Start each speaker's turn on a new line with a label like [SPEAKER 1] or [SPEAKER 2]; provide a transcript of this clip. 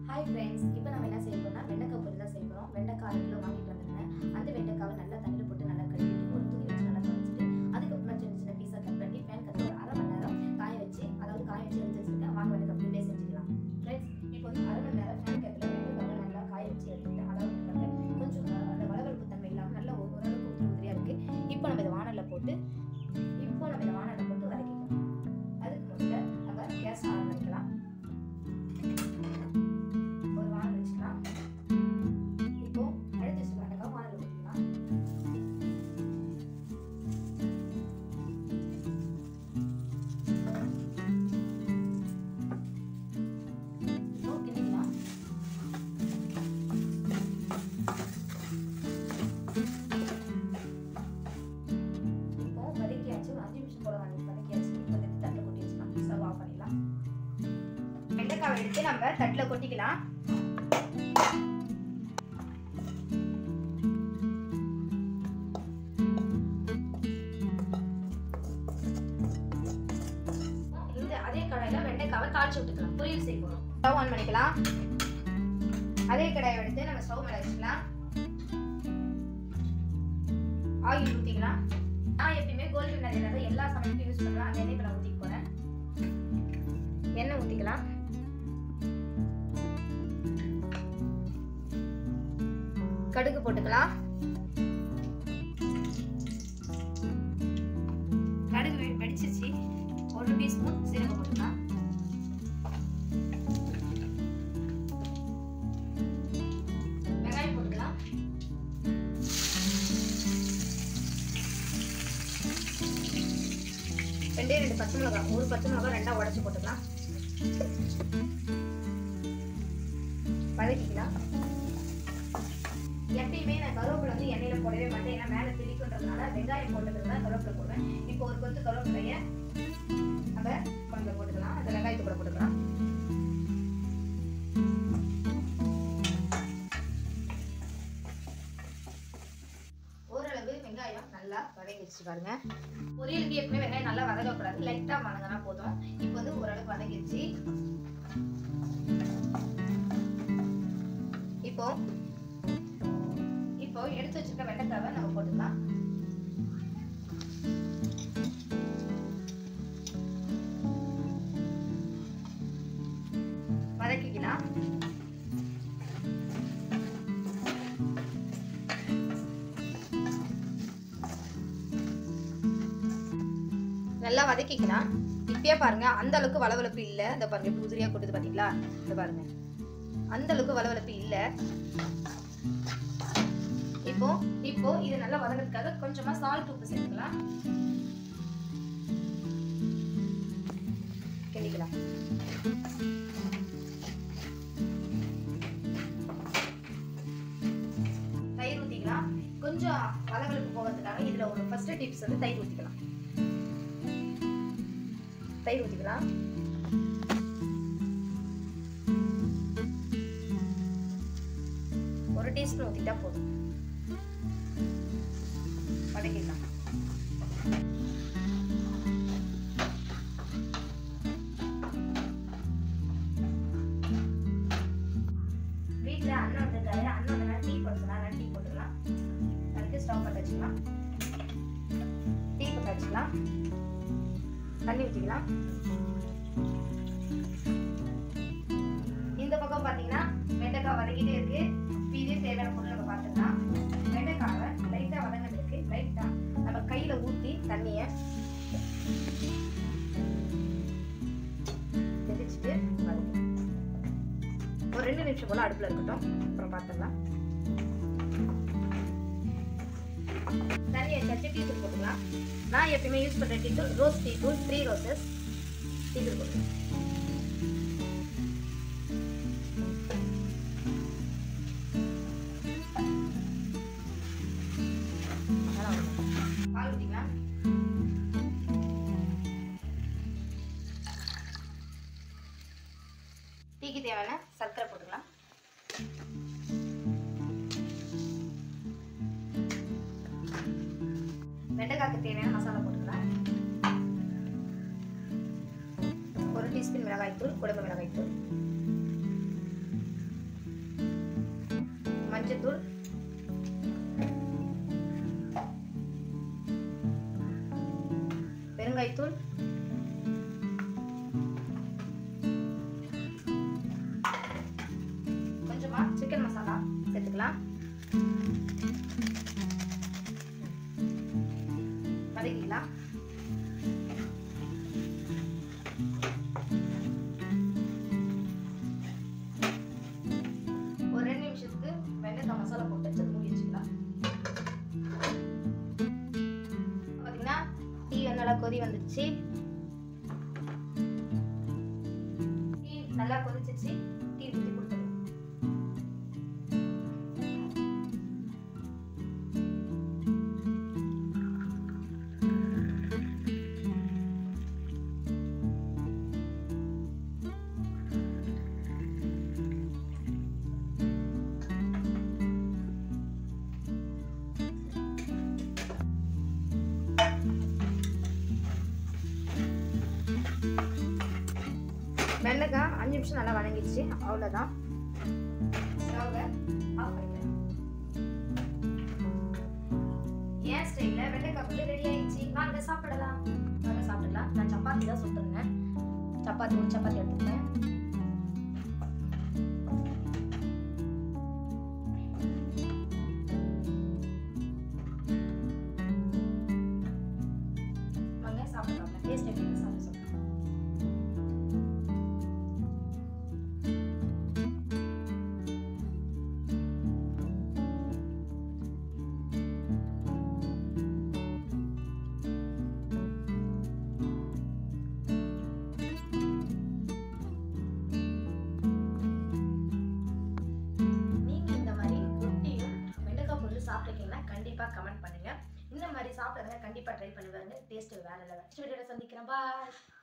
[SPEAKER 1] Hi friends இப்போ நம்ம என்ன செய்ய போறோம்னா வெண்டைக்காய் பொரி தான் செய்ய போகிறோம் வெண்டைக்காய் அரை கிலோ வாங்கிட்டு வந்திருந்தேன் அந்த வெண்டைக்காவை நல்லா தண்ணியில் போட்டு நல்லா கழுவிட்டு ஒரு துணி வச்சு நல்லா துவைச்சிட்டு அதுக்கப்புறம் சின்ன சின்ன பீஸாக கட் பண்ணி பேன் கட்டு ஒரு அரை மணி நேரம் காய வச்சு அதாவது காய வச்சு எடுத்து வச்சிருக்கேன் வாங்க வெண்டைக்காய் பொரியே செஞ்சுக்கலாம் ஃப்ரெண்ட்ஸ் இப்போ வந்து அரை மணி நேரம் பேன் கட்டில் வெண்டைக்காவை நல்லா காய வச்சு எடுத்துக்கிட்டேன் அதாவது பாருங்க, கொஞ்சம் அஹ், அந்த வளவளப்பு தன்மை இல்லாமல் நல்லா ஒரு ஓரளவுக்கு உதிரி உதிரியாக இருக்குது இப்போ நம்ம இதை வானலில் போட்டு இப்போ நம்ம இதை வானலில் போட்டு வதக்கிக்கலாம் அதுக்கு முதல்ல நம்ம கேஸ் ஆன் பண்ணிக்கலாம் ஒரு வானல் வச்சுக்கலாம் இப்போ அடுத்து வச்சு வெண்டைக்காய் வானல் ஊற்றிக்கலாம் இப்போ கிண்டிக்கலாம் இப்போ வதக்கியாச்சு ஒரு அஞ்சு நிமிஷம் போல வந்து வதக்கியாச்சு இப்போ இந்த தட்டில் கொட்டி வச்சுக்கலாம் ஸ்டவ் ஆஃப் பண்ணிடலாம் வெண்டைக்காவை எடுத்து நம்ம தட்டில் கொட்டிக்கலாம் இந்த அதே கடாயில வெண்டைக்காவை தாளிச்சு விட்டுக்கலாம் பொரியல் செய்ய போறோம் ஸ்டவ் ஆன் பண்ணிக்கலாம் அதே கடாயை எடுத்து நம்ம ஸ்டவ் மேல வச்சுக்கலாம் ஆயில் ஊத்திக்கலாம் நான் எப்பயுமே கோல்டு வினர் எண்ணெய் எல்லா சமையலுக்கும் யூஸ் பண்ணுவேன் அந்த எண்ணெய் இப்ப நான் ஊத்திக்க போறேன் எண்ணெய் ஊத்திக்கலாம் கடுகு போட்டுக்கலாம் கடுகு வெ- வெடிச்சிருச்சு ஒரு டீஸ்பூன் சீரகம் போட்டுக்கலாம் வெங்காயம் போட்டுக்கலாம் ரெண்டே ரெண்டு பச்சை மிளகாய் ஒரு பச்சை மிளகாய் ரெண்டா உடைச்சு போட்டுக்கலாம் வதக்கிக்கலாம் எப்பயுமே நான் கருவேப்பிலை வந்து எண்ணெயில போடவே மாட்டேன் ஏன்னா மேலே திரிக்குன்றதுனால வெங்காயம் போட்டதுக்கு தான் கருவேப்பிலை போடுவேன் இப்போ ஒரு கொத்து கருவேப்பிலைய நம்ம கொஞ்சம் போட்டுக்கலாம் அந்த வெங்காயத்தை கூட போட்டுக்கலாம் ஓரளவு வெங்காயம் நல்லா வதங்கிடுச்சு பாருங்க பொரியலுக்கு எப்பவுமே வெங்காயம் நல்லா வதங்கக்கூடாது லைட்டா வதங்கினா போதும் இப்போ வந்து ஓரளவுக்கு வதங்கிடுச்சு இப்போ இப்போ எடுத்து வச்சிருக்க வெண்டைக்காவை நம்ம போட்டுக்கலாம் வதக்கிக்கலாம் நல்லா வதக்கிக்கலாம் இப்பயே பாருங்க அந்த அளவுக்கு வளவளப்பு இல்லை இந்த பாருங்க இப்படி உதிரியா கொட்டுது பாத்தீங்களா இந்த பாருங்க அந்த அளவுக்கு வளவளப்பு இல்லை இப்போ இப்போ இது நல்லா வதங்கிறதுக்காக கொஞ்சமா சால்ட் உப்பு சேர்த்துக்கலாம் கிண்டிக்கலாம் தயிர் ஊத்திக்கலாம் கொஞ்சம் வளவளப்பு போகிறதுக்காக இதுல ஒரு ஃபர்ஸ்ட் டிப்ஸ் வந்து தயிர் ஊத்திக்கலாம் தயிர் ஊத்திக்கலாம் ஒரு டீஸ்பூன் ஊத்திட்டா போதும் வதக்கிக்கலாம் வீட்டில் அண்ணன் வந்திருக்காரு அண்ணன் வந்தனா டீ போட்டுக்கலாம் டீ போட்டுக்கலாம் அதுக்கு ஸ்டவ் பற்ற வச்சுக்கலாம் டீ பற்ற வச்சுக்கலாம் தண்ணி ஊற்றிக்கலாம் இந்த பக்கம் பார்த்தீங்கன்னா வெண்டைக்காய் வதக்கிட்டே இருக்கு இப்ப இதே தேவையான பொருள் நம்ம பார்த்துக்கலாம் வெண்டைக்காவை லைட்டாக வதங்கிறதுக்கு லைட்டாக நம்ம கையில் ஊற்றி தண்ணியை தெளிச்சுட்டு வதக்கணும் ஒரு ரெண்டு நிமிஷம் போல அடுப்பில் இருக்கட்டும் அப்புறம் பார்த்துடலாம் தண்ணியை வச்சு டீ தூள் போட்டுக்கலாம் நான் எப்பயுமே யூஸ் பண்ணுற டீ தூள் ரோஸ் டீ தூள் த்ரீ ரோசஸ் டீ தூள் போட்டுக்கலாம் நல்லா வதக்கணும். பால் ஊற்றிக்கலாம் டீக்கு தேவையான சர்க்கரை போட்டுக்கலாம் வெண்டைக்காய்க்கு தேவையான மசாலா போட்டுக்கலாம் ஒரு டீஸ்பூன் மிளகாய்த்தூள் குழம்பு மிளகாய்த்தூள் மஞ்சத்தூள் பெருங்காயத்தூள் கொஞ்சமா சிக்கன் மசாலா சேர்த்துக்கலாம் வதக்கிக்கலாம் ஒரு ரெண்டு நிமிஷத்துக்கு வெண்டைக்காய் மசாலா போட்டு வச்சு மூடி வச்சுக்கலாம் பார்த்தீங்கன்னா டீ நல்லா கொதி வந்துடுச்சு டீ நல்லா கொதிச்சிச்சு டீ ஊற்றி கொடுத்துருங்க வெண்டைக்காய் அஞ்சு நிமிஷம் நல்லா வதங்கிடுச்சு அவ்வளோதான் ஸ்டவ்வை ஆஃப் பண்ணிக்கலாம் ஏன் ஸ்டைலில் வெண்டைக்காய் புள்ளி ரெடி ஆயிடுச்சு வாங்க சாப்பிடலாம் வாங்க சாப்பிடலாம் நான் சப்பாத்தி தான் சுட்டுருந்தேன் சப்பாத்தி ஒரு சப்பாத்தி எடுத்துக்கிறேன் வாங்க சாப்பிடலாம் டேஸ்ட் எப்படி இருக்கு சாப்பிட சொல்லுங்க நீங்க இந்த மாதிரி ரொட்டியும் வெண்டைக்காய் பொருள் சாப்பிட்டுருக்கீங்கன்னா கண்டிப்பா கமெண்ட் பண்ணுங்க இந்த மாதிரி சாப்பிட்றத கண்டிப்பா ட்ரை பண்ணி பாருங்க டேஸ்ட் வேற லெவல் நெக்ஸ்ட் வீடியோல சந்திக்கிறேன் பாய்